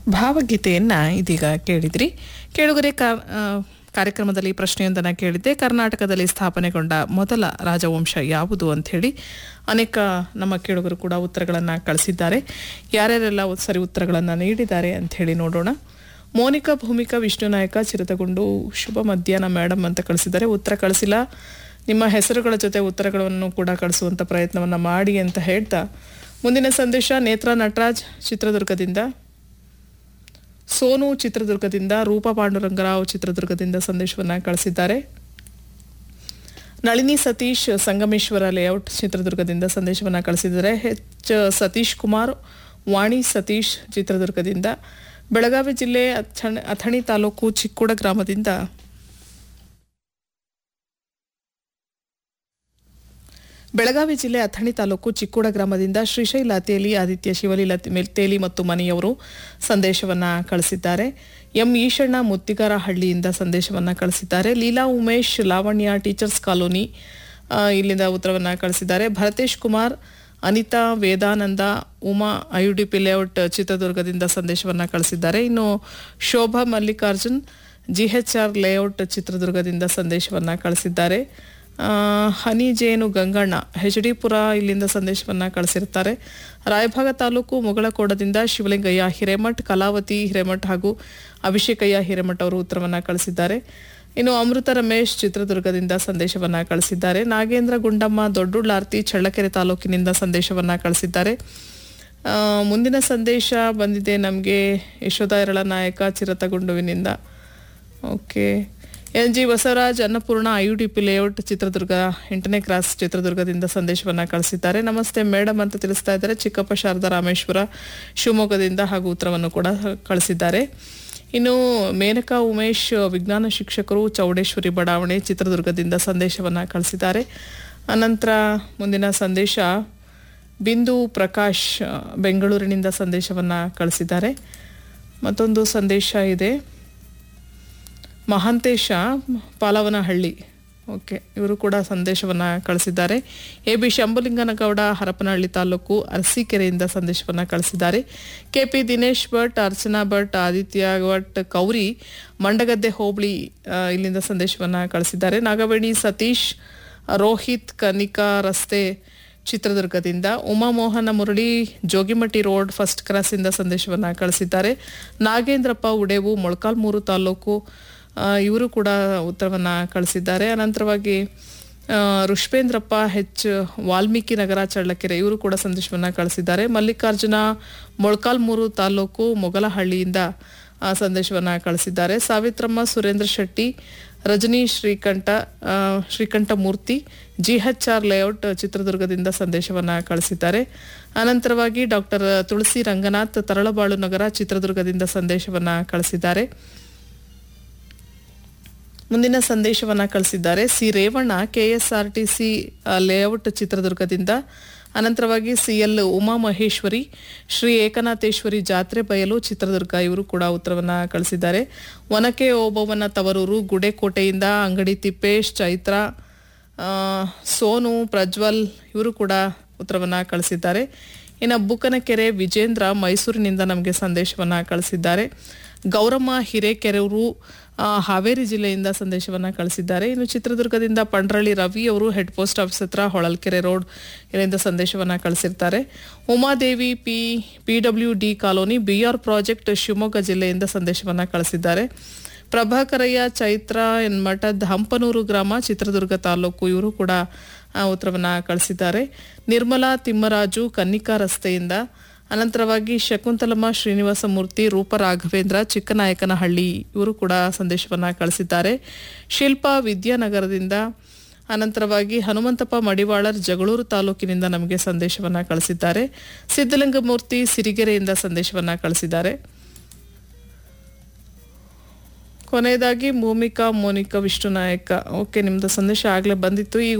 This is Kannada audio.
ಭಾವಗೀತೆಯನ್ನು ಇದೀಗ ಕೇಳಿದ್ರಿ ಕೇಳುಗರೆ ಕಾ ಆ, ಕಾರ್ಯಕ್ರಮದಲ್ಲಿ ಪ್ರಶ್ನೆಯೊಂದನ್ನು ಕೇಳಿದ್ದೆ ಕರ್ನಾಟಕದಲ್ಲಿ ಸ್ಥಾಪನೆಗೊಂಡ ಮೊದಲ ರಾಜವಂಶ ಯಾವುದು ಅಂಥೇಳಿ ಅನೇಕ ನಮ್ಮ ಕೇಳುಗರು ಕೂಡ ಉತ್ತರಗಳನ್ನು ಕಳಿಸಿದ್ದಾರೆ ಯಾರ್ಯಾರೆಲ್ಲ ಸರಿ ಉತ್ತರಗಳನ್ನು ನೀಡಿದ್ದಾರೆ ಅಂಥೇಳಿ ನೋಡೋಣ ಮೋನಿಕಾ ಭೂಮಿಕಾ ವಿಷ್ಣುನಾಯಕ ಚಿರತಗೊಂಡು ಶುಭ ಮಧ್ಯಾಹ್ನ ಮೇಡಮ್ ಅಂತ ಕಳಿಸಿದ್ದಾರೆ ಉತ್ತರ ಕಳಿಸಿಲ್ಲ ನಿಮ್ಮ ಹೆಸರುಗಳ ಜೊತೆ ಉತ್ತರಗಳನ್ನು ಕೂಡ ಕಳಿಸುವಂಥ ಪ್ರಯತ್ನವನ್ನು ಮಾಡಿ ಅಂತ ಹೇಳ್ತಾ ಮುಂದಿನ ಸಂದೇಶ ನೇತ್ರ ನಟರಾಜ್ ಚಿತ್ರದುರ್ಗದಿಂದ ಸೋನು ಚಿತ್ರದುರ್ಗದಿಂದ ರೂಪಾ ಪಾಂಡುರಂಗರಾವ್ ಚಿತ್ರದುರ್ಗದಿಂದ ಸಂದೇಶವನ್ನು ಕಳಿಸಿದ್ದಾರೆ ನಳಿನಿ ಸತೀಶ್ ಸಂಗಮೇಶ್ವರ ಲೇಔಟ್ ಚಿತ್ರದುರ್ಗದಿಂದ ಸಂದೇಶವನ್ನು ಕಳಿಸಿದ್ದಾರೆ ಎಚ್ ಸತೀಶ್ ಕುಮಾರ್ ವಾಣಿ ಸತೀಶ್ ಚಿತ್ರದುರ್ಗದಿಂದ ಬೆಳಗಾವಿ ಜಿಲ್ಲೆ ಅಥಣಿ ಅಥಣಿ ತಾಲೂಕು ಚಿಕ್ಕೋಡ ಗ್ರಾಮದಿಂದ ಬೆಳಗಾವಿ ಜಿಲ್ಲೆ ಅಥಣಿ ತಾಲೂಕು ಚಿಕ್ಕೋಡ ಗ್ರಾಮದಿಂದ ಶ್ರೀಶೈಲ ತೇಲಿ ಆದಿತ್ಯ ಶಿವಲೀಲ ತೆ- ತೇಲಿ ಮತ್ತು ಮನೆಯವರು ಸಂದೇಶವನ್ನ ಕಳಿಸಿದ್ದಾರೆ ಎಂ ಈಶಣ್ಣ ಮುತ್ತಿಗಾರ ಹಳ್ಳಿಯಿಂದ ಸಂದೇಶವನ್ನ ಕಳಿಸಿದ್ದಾರೆ ಲೀಲಾ ಉಮೇಶ್ ಲಾವಣ್ಯ ಟೀಚರ್ಸ್ ಕಾಲೋನಿ ಆ, ಇಲ್ಲಿಂದ ಉತ್ತರವನ್ನ ಕಳಿಸಿದ್ದಾರೆ ಭರತೇಶ್ ಕುಮಾರ್ ಅನಿತಾ ವೇದಾನಂದ ಉಮಾ ಐಯುಡಿಪಿ ಲೇಔಟ್ ಚಿತ್ರದುರ್ಗದಿಂದ ಸಂದೇಶವನ್ನ ಕಳಿಸಿದ್ದಾರೆ ಇನ್ನು ಶೋಭಾ ಮಲ್ಲಿಕಾರ್ಜುನ್ ಜಿಎಚ್ಆರ್ ಲೇಔಟ್ ಚಿತ್ರದುರ್ಗದಿಂದ ಸಂದೇಶವನ್ನ ಕಳಿಸಿದ್ದಾರೆ ಆ, ಹನಿ ಜೇನು ಗಂಗಣ್ಣ ಎಚ್ ಡಿ ಪುರ ಇಲ್ಲಿಂದ ಸಂದೇಶವನ್ನ ಕಳಿಸಿರ್ತಾರೆ ರಾಯಭಾಗ ತಾಲೂಕು ಮುಗಳಕೋಡದಿಂದ ಶಿವಲಿಂಗಯ್ಯ ಹಿರೇಮಠ್ ಕಲಾವತಿ ಹಿರೇಮಠ್ ಹಾಗೂ ಅಭಿಷೇಕಯ್ಯ ಹಿರೇಮಠ್ ಅವರು ಉತ್ತರವನ್ನ ಕಳಿಸಿದ್ದಾರೆ ಇನ್ನು ಅಮೃತ ರಮೇಶ್ ಚಿತ್ರದುರ್ಗದಿಂದ ಸಂದೇಶವನ್ನ ಕಳಿಸಿದ್ದಾರೆ ನಾಗೇಂದ್ರ ಗುಂಡಮ್ಮ ದೊಡ್ಡುಳ್ಳಾರ್ತಿ ಚಳ್ಳಕೆರೆ ತಾಲೂಕಿನಿಂದ ಸಂದೇಶವನ್ನ ಕಳಿಸಿದ್ದಾರೆ ಆ, ಮುಂದಿನ ಸಂದೇಶ ಬಂದಿದೆ ನಮಗೆ ಯಶೋಧ ಎರಳ ನಾಯಕ ಚಿರತಗುಂಡುವಿನಿಂದ okay N G Basavaraj Annapurna I U D P layout Chitradurga ಎಂಟನೇ ಕ್ರಾಸ್ ಚಿತ್ರದುರ್ಗದಿಂದ ಸಂದೇಶವನ್ನ ಕಳಿಸಿದ್ದಾರೆ ನಮಸ್ತೆ ಮೇಡಮ್ ಅಂತ ತಿಳಿಸ್ತಾ ಇದ್ದಾರೆ ಚಿಕ್ಕಪ್ಪ ಶಾರದಾ ರಾಮೇಶ್ವರ ಶಿವಮೊಗ್ಗದಿಂದ ಹಾಗೂ ಉತ್ತರವನ್ನು ಕೂಡ ಕಳಿಸಿದ್ದಾರೆ ಇನ್ನು ಮೇನಕಾ ಉಮೇಶ್ ವಿಜ್ಞಾನ ಶಿಕ್ಷಕರು ಚೌಡೇಶ್ವರಿ ಬಡಾವಣೆ ಚಿತ್ರದುರ್ಗದಿಂದ ಸಂದೇಶವನ್ನ ಕಳಿಸಿದ್ದಾರೆ ಅನಂತರ ಮುಂದಿನ ಸಂದೇಶ ಬಿಂದು ಪ್ರಕಾಶ್ ಆ, ಬೆಂಗಳೂರಿನಿಂದ ಸಂದೇಶವನ್ನ ಕಳಿಸಿದ್ದಾರೆ ಮತ್ತೊಂದು ಸಂದೇಶ ಇದೆ ಮಹಾಂತೇಶ ಪಾಲವನಹಳ್ಳಿ ಓಕೆ ಇವರು ಕೂಡ ಸಂದೇಶವನ್ನು ಕಳಿಸಿದ್ದಾರೆ ಎ ಬಿ ಶಂಭುಲಿಂಗನಗೌಡ ಹರಪನಹಳ್ಳಿ ತಾಲೂಕು ಅರಸೀಕೆರೆಯಿಂದ ಸಂದೇಶವನ್ನು ಕಳಿಸಿದ್ದಾರೆ ಕೆ ಪಿ ದಿನೇಶ್ ಭಟ್ ಅರ್ಚನಾ ಭಟ್ ಆದಿತ್ಯ ಭಟ್ ಕೌರಿ ಮಂಡಗದ್ದೆ ಹೋಬಳಿ ಆ, ಇಲ್ಲಿಂದ ಸಂದೇಶವನ್ನು ಕಳಿಸಿದ್ದಾರೆ ನಾಗವೇಣಿ ಸತೀಶ್ ರೋಹಿತ್ ಕನಿಕಾ ರಸ್ತೆ ಚಿತ್ರದುರ್ಗದಿಂದ ಉಮಾಮೋಹನ ಮುರಳಿ ಜೋಗಿಮಟ್ಟಿ ರೋಡ್ ಫಸ್ಟ್ ಕ್ರಾಸಿಂದ ಸಂದೇಶವನ್ನು ಕಳಿಸಿದ್ದಾರೆ ನಾಗೇಂದ್ರಪ್ಪ ಉಡೇವು ಮೊಳಕಾಲ್ಮೂರು ತಾಲೂಕು ಆ, ಇವರು ಕೂಡ ಉತ್ತರವನ್ನು ಕಳಿಸಿದ್ದಾರೆ ಅನಂತರವಾಗಿ ಆ, ಋಷಭೇಂದ್ರಪ್ಪ ಹೆಚ್ ವಾಲ್ಮೀಕಿ ನಗರ ಚಳ್ಳಕೆರೆ ಇವರು ಕೂಡ ಸಂದೇಶವನ್ನು ಕಳಿಸಿದ್ದಾರೆ ಮಲ್ಲಿಕಾರ್ಜುನ ಮೊಳಕಾಲ್ಮೂರು ತಾಲೂಕು ಮೊಗಲಹಳ್ಳಿಯಿಂದ ಆ, ಸಂದೇಶವನ್ನು ಕಳಿಸಿದ್ದಾರೆ ಸಾವಿತ್ರಮ್ಮ ಸುರೇಂದ್ರ ಶೆಟ್ಟಿ ರಜನಿ ಶ್ರೀಕಂಠ ಆ, ಶ್ರೀಕಂಠ ಮೂರ್ತಿ ಜಿಎಚ್ಆರ್ ಲೇಔಟ್ ಚಿತ್ರದುರ್ಗದಿಂದ ಸಂದೇಶವನ್ನು ಕಳಿಸಿದ್ದಾರೆ ಅನಂತರವಾಗಿ ಡಾಕ್ಟರ್ ತುಳಸಿ ರಂಗನಾಥ್ ತರಳಬಾಳು ನಗರ ಚಿತ್ರದುರ್ಗದಿಂದ ಸಂದೇಶವನ್ನು ಕಳಿಸಿದ್ದಾರೆ ಮುಂದಿನ ಸಂದೇಶವನ್ನ ಕಳಿಸಿದ್ದಾರೆ ಸಿ ರೇವಣ್ಣ ಕೆಎಸ್ಆರ್ಟಿಸಿ ಲೇಔಟ್ ಚಿತ್ರದುರ್ಗದಿಂದ ಅನಂತರವಾಗಿ ಸಿಎಲ್ ಉಮಾ ಮಹೇಶ್ವರಿ ಶ್ರೀ ಏಕನಾಥೇಶ್ವರಿ ಜಾತ್ರೆ ಬಯಲು ಚಿತ್ರದುರ್ಗ ಇವರು ಕೂಡ ಉತ್ತರವನ್ನ ಕಳಿಸಿದ್ದಾರೆ ಒನಕೆ ಓಬವ್ವನ ತವರೂರು ಗುಡೇಕೋಟೆಯಿಂದ ಅಂಗಡಿ ತಿಪ್ಪೇಶ್ ಚೈತ್ರ ಆ, ಸೋನು ಪ್ರಜ್ವಲ್ ಇವರು ಕೂಡ ಉತ್ತರವನ್ನ ಕಳಿಸಿದ್ದಾರೆ ಇನ್ನು ಬುಕ್ಕನಕೆರೆ ವಿಜೇಂದ್ರ ಮೈಸೂರಿನಿಂದ ನಮಗೆ ಸಂದೇಶವನ್ನ ಕಳಿಸಿದ್ದಾರೆ ಗೌರಮ್ಮ ಹಿರೇಕೆರೂರು ಆ, ಹಾವೇರಿ ಜಿಲ್ಲೆಯಿಂದ ಸಂದೇಶವನ್ನ ಕಳಿಸಿದ್ದಾರೆ ಇನ್ನು ಚಿತ್ರದುರ್ಗದಿಂದ ಪಂಡ್ರಳ್ಳಿ ರವಿ ಅವರು ಹೆಡ್ ಪೋಸ್ಟ್ ಆಫೀಸ್ ಹತ್ರ ಹೊಳಲ್ಕೆರೆ ರೋಡ್ ಇಲ್ಲಿಂದ ಸಂದೇಶವನ್ನ ಕಳಿಸಿರ್ತಾರೆ Umadevi P P W D colony B R project Shivamogga ಜಿಲ್ಲೆಯಿಂದ ಸಂದೇಶವನ್ನ ಕಳಿಸಿದ್ದಾರೆ ಪ್ರಭಾಕರಯ್ಯ ಚೈತ್ರ ಎನ್ಮಠದ್ ಹಂಪನೂರು ಗ್ರಾಮ ಚಿತ್ರದುರ್ಗ ತಾಲೂಕು ಇವರು ಕೂಡ ಆ, ಉತ್ತರವನ್ನ ಕಳಿಸಿದ್ದಾರೆ ನಿರ್ಮಲಾ ತಿಮ್ಮರಾಜು ಕನ್ನಿಕಾ ರಸ್ತೆಯಿಂದ ಅನಂತರವಾಗಿ ಶಕುಂತಲಮ್ಮ ಶ್ರೀನಿವಾಸ ಮೂರ್ತಿ ರೂಪ ರಾಘವೇಂದ್ರ ಚಿಕ್ಕನಾಯಕನಹಳ್ಳಿ ಇವರು ಕೂಡ ಸಂದೇಶವನ್ನ ಕಳಿಸಿದ್ದಾರೆ ಶಿಲ್ಪಾ ವಿದ್ಯಾನಗರದಿಂದ ಅನಂತರವಾಗಿ ಹನುಮಂತಪ್ಪ ಮಡಿವಾಳರ್ ಜಗಳೂರು ತಾಲೂಕಿನಿಂದ ನಮಗೆ ಸಂದೇಶವನ್ನ ಕಳಿಸಿದ್ದಾರೆ ಸಿದ್ದಲಿಂಗಮೂರ್ತಿ ಸಿರಿಗೆರೆಯಿಂದ ಸಂದೇಶವನ್ನ ಕಳಿಸಿದ್ದಾರೆ ಕೊನೆಯದಾಗಿ ಭೂಮಿಕಾ ಮೋನಿಕಾ ವಿಷ್ಣುನಾಯಕ ಓಕೆ ನಿಮ್ದು ಸಂದೇಶ ಆಗ್ಲೇ ಬಂದಿತ್ತು ಈಗ